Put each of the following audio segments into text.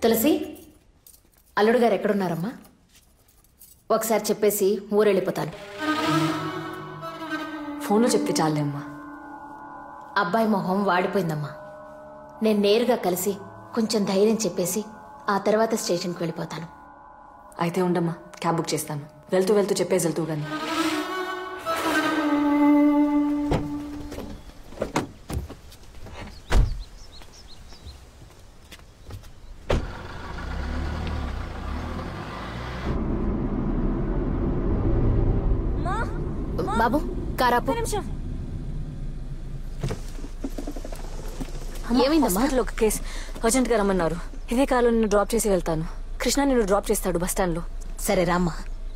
తులసి అల్లుడు గారు ఎక్కడున్నారమ్మా ఒకసారి చెప్పేసి ఊరెళ్ళిపోతాను ఫోన్లో చెప్తే చాలే అమ్మా అబ్బాయి మొహం వాడిపోయిందమ్మా నేను నేరుగా కలిసి కొంచెం ధైర్యం చెప్పేసి ఆ తర్వాత స్టేషన్కి వెళ్ళిపోతాను అయితే ఉండమ్మా క్యాబ్ బుక్ చేస్తాను వెళ్తూ వెళ్తూ చెప్పేసి వెళ్తూ కానీ బాబు కారాపు ఏమైందమ్మా? హాస్పిటల్ ఒక కేసు అర్జెంట్ గా రమ్మన్నారు ఇదే కారులో నిన్ను డ్రాప్ చేసి వెళ్తాను కృష్ణ నిన్ను డ్రాప్ చేస్తాడు బస్ స్టాండ్ లో సరే రామ్మా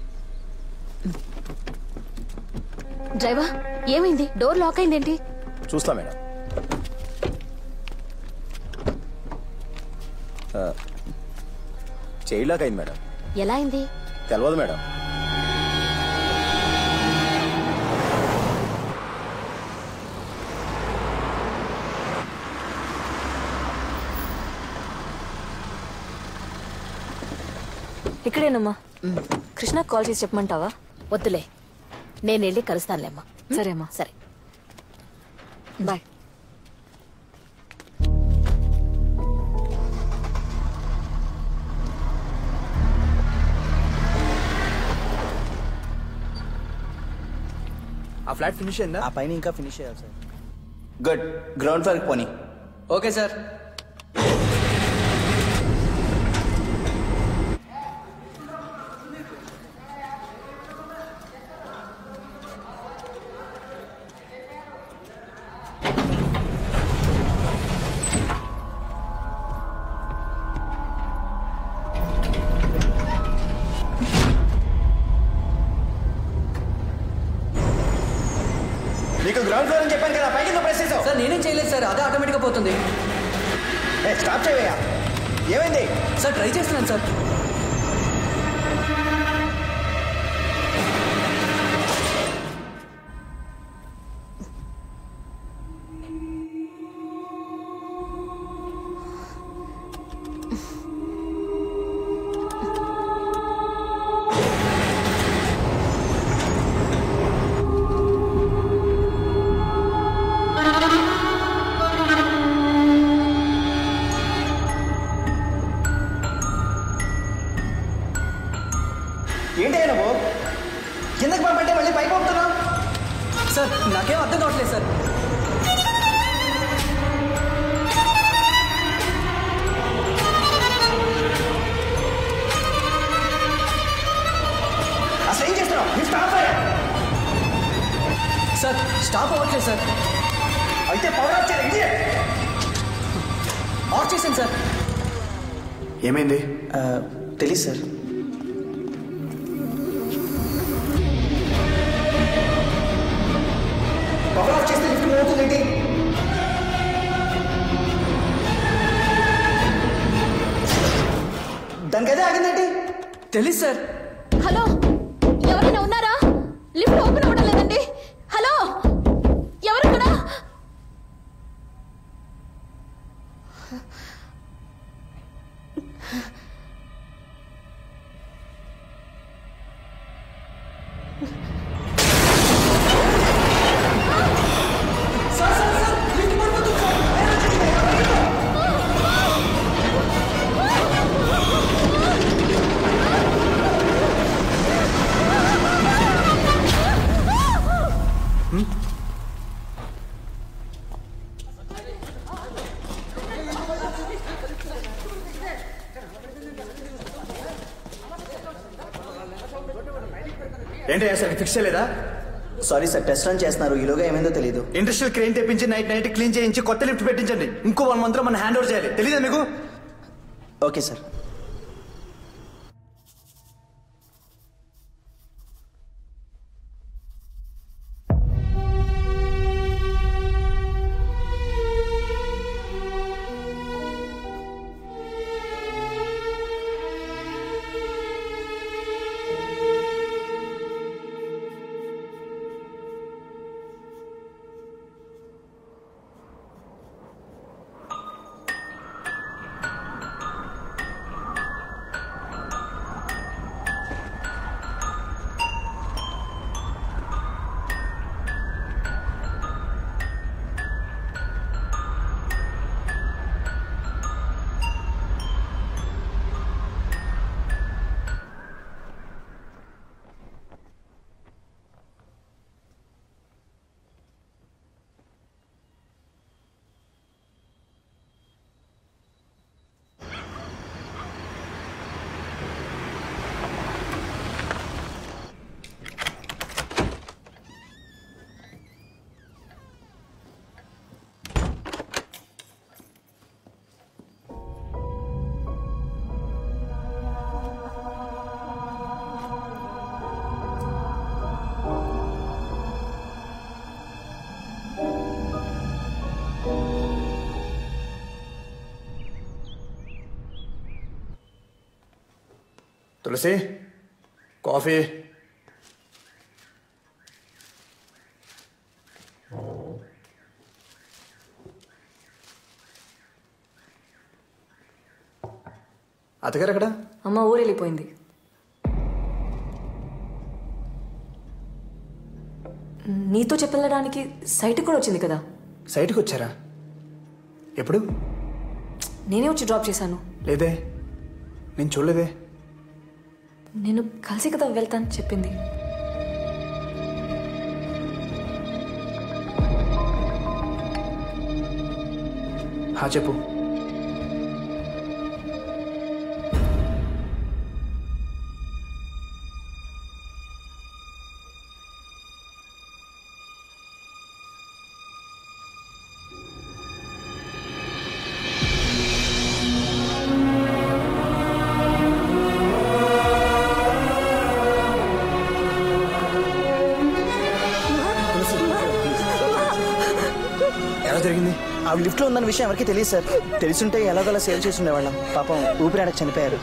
డ్రైవర్ ఏమైంది డోర్ లాక్ అయిందేంటి చూస్తా మేడం ఆ, చైల్డ్ అయింది మేడం ఎలా అయింది తెలియదు మేడం ఇక్కడేనమ్మా కృష్ణ కాల్ చేసి చెప్పమంటావా వద్దులే నేను వెళ్ళి కలుస్తానులేమ్మా సరే అమ్మా సరే బాయ్ ఆ ఫ్లాట్ ఫినిష్ అయిందా ఆ పైన ఇంకా ఫినిష్ చేయాలి సార్ గుడ్ గ్రౌండ్ ఫ్లోర్కి పోనీ ఓకే సార్ నీకు గ్రౌండ్ ఫ్లోర్ అని చెప్పాను కదా పైకి ప్రెస్ చేసావు సార్ నేనేం చేయలేదు సార్ అదే ఆటోమేటిక్గా పోతుంది ఏ, స్టాప్ చేయవయ్యా ఏమైంది సార్ ట్రై చేస్తున్నాను సార్ ఏంటి నువ్వు కిందకి పంపంటే మళ్ళీ పైకి పంపుతున్నావు సార్ నాకేం అర్థం కావట్లేదు సార్ అసలు ఏం చేస్తున్నావు నీ స్టాప్ అయ్యా సార్ స్టాప్ అవ్వట్లేదు సార్ అయితే పవర్ ఆఫ్ చేయాలి ఇడియట్ ఆఫ్ చేశాను సార్ ఏమైంది తెలీదు సార్ పవర్ ఆఫ్ చేస్తే లిఫ్ట్ మోగుతుందేంటి దానికి అదే ఆగిందేంటి తెలీదు సార్ హలో ఎవరైనా ఉన్నారా లిఫ్ట్ ఓపెన్ అవ్వడం లేదండి హలో ఎవరు ఇక్కడ సార్ సార్ సార్ లిఫ్ట్ పడిపోతుంది సార్ ఏంటి సార్ ఫిక్స్ చేయలేదా సారీ సార్ టెస్ట్ రన్ చేస్తున్నారు ఈలోగా ఏమైందో తెలియదు ఇండస్ట్రియల్ క్రెయిన్ తెప్పించి నైట్ నైట్ క్లీన్ చేయించి కొత్త లిఫ్ట్ పెట్టించండి ఇంకో వన్ మంత్ లో మనం హ్యాండ్ ఓవర్ చేయాలి తెలీదా మీకు ఓకే సార్ తులసి కాఫీ అతగారు ఎక్కడ అమ్మ ఊరు వెళ్ళిపోయింది నీతో చెప్పెళ్ళడానికి సైట్ కూడా వచ్చింది కదా సైట్కి వచ్చారా ఎప్పుడు నేనే వచ్చి డ్రాప్ చేశాను లేదే నేను చూడలేదే నేను కలిసి కదా వెళ్తాను చెప్పింది హా చెప్పు ఎలా జరిగింది ఆవిడ లిఫ్ట్ లో ఉందన్న విషయం ఎవరికి తెలియదు సార్ తెలుసుంటే ఎలాగోలా సేవ్ చేసి ఉండేవాళ్ళం పాపం ఊపిరాడక చనిపోయారు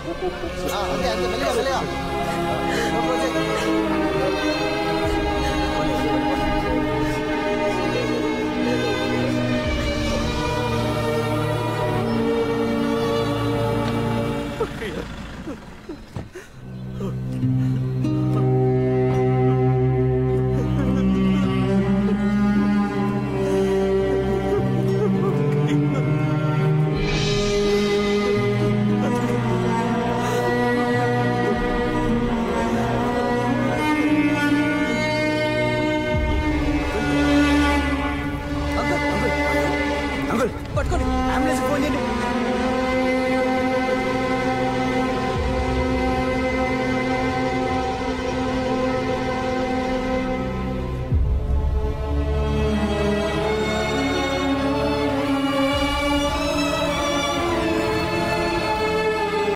అంకుల్ పట్టుకోండి అంబులెన్స్ ఫోన్ చేయండి